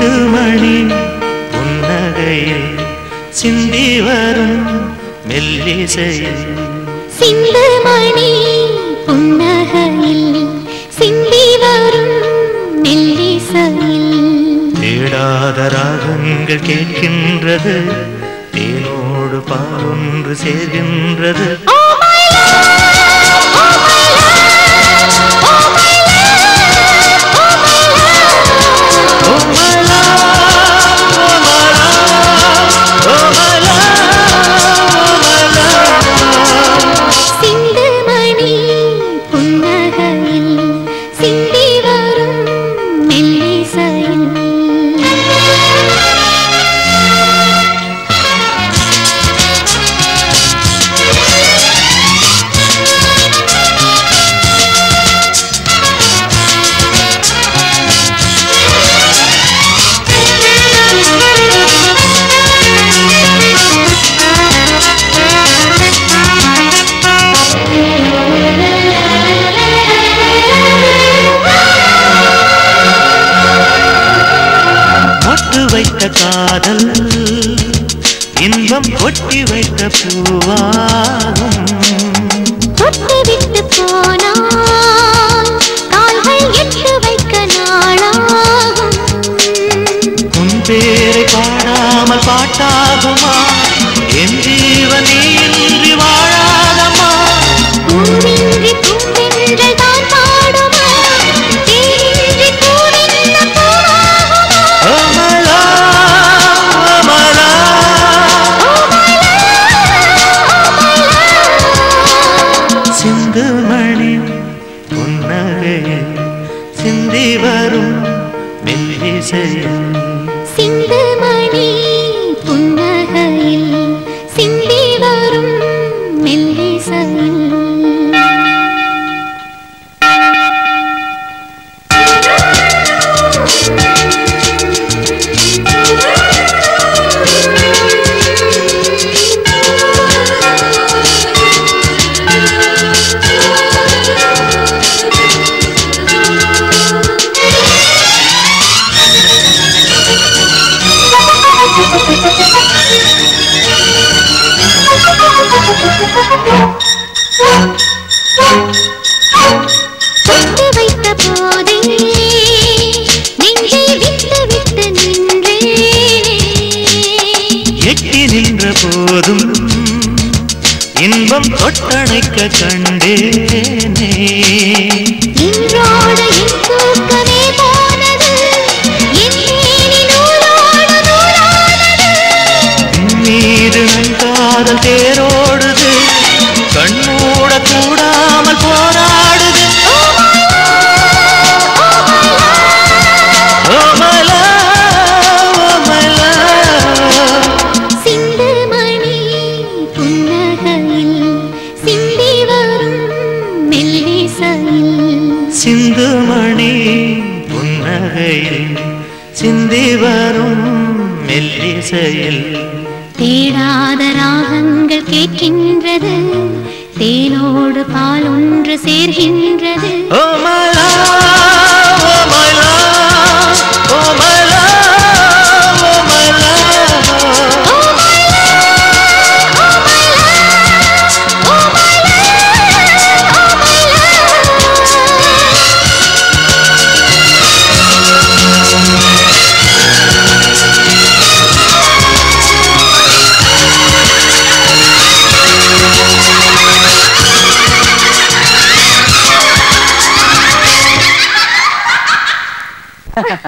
சிந்துமணி புன்னகையில் சிந்தி வரும் மெல்லிசையில் சிந்துமணி புன்னகையில் சிந்தி வரும் மெல்லிசையில் தேடாத ராகங்கள் கேட்கின்றது தேனோடு பாலொன்று சேர்கின்றது Oh my love, oh my love, oh my love, oh my love. Oh my love, oh my love, oh my love, oh my love. சிந்துமணி புன்னகையில் சிந்தி வரும் மெல்லிசையில் மொட்டு வைத்த காதல் இன்பம் கொட்டி வைத்த பூவாகும் தொட்டு விட்டு போனால் கால்கள் எட்டு வைக்க நாளாகும் உன் பேரை பாடாமல் பாட்டாகுமா என் ஜீவன் நீ இன்றி வாழாதம்மா பூவின்றி பூவென்றல் தான் பாடுமா தேனின்றி பூவென்ன பூவாகுமா Oh my love, oh my love. சிந்துமணி புன்னகையில் சிந்தி வரும் மெல்லிசையில் சிந்துமணி புன்னகையில் சிந்தி வரும் மெல்லிசையில் தொட்டு வைத்த போதே நெஞ்சை விட்டு விட்டு நின்றேனே எட்டி நின்ற போதும் இன்பம் தொட்டணைக்க கண்டேனே நின்றோட என் தூக்கமே போனது என் மேனி நூலோடு நூலானது உன் மீது நன் காதல் தேரோடுது கண்மூட கூடாமல் போராடுது Oh my love, oh my love. சிந்துமணி புன்னகையில் சிந்தி வரும் மெல்லிசையில் சிந்துமணி புன்னகையில் சிந்தி வரும் மெல்லிசையில் தேடாத ராகங்கள் கேட்கின்றது தேனோடு பால் ஒன்று சேர்கின்றது Oh my love, oh my love, oh my love, oh my love.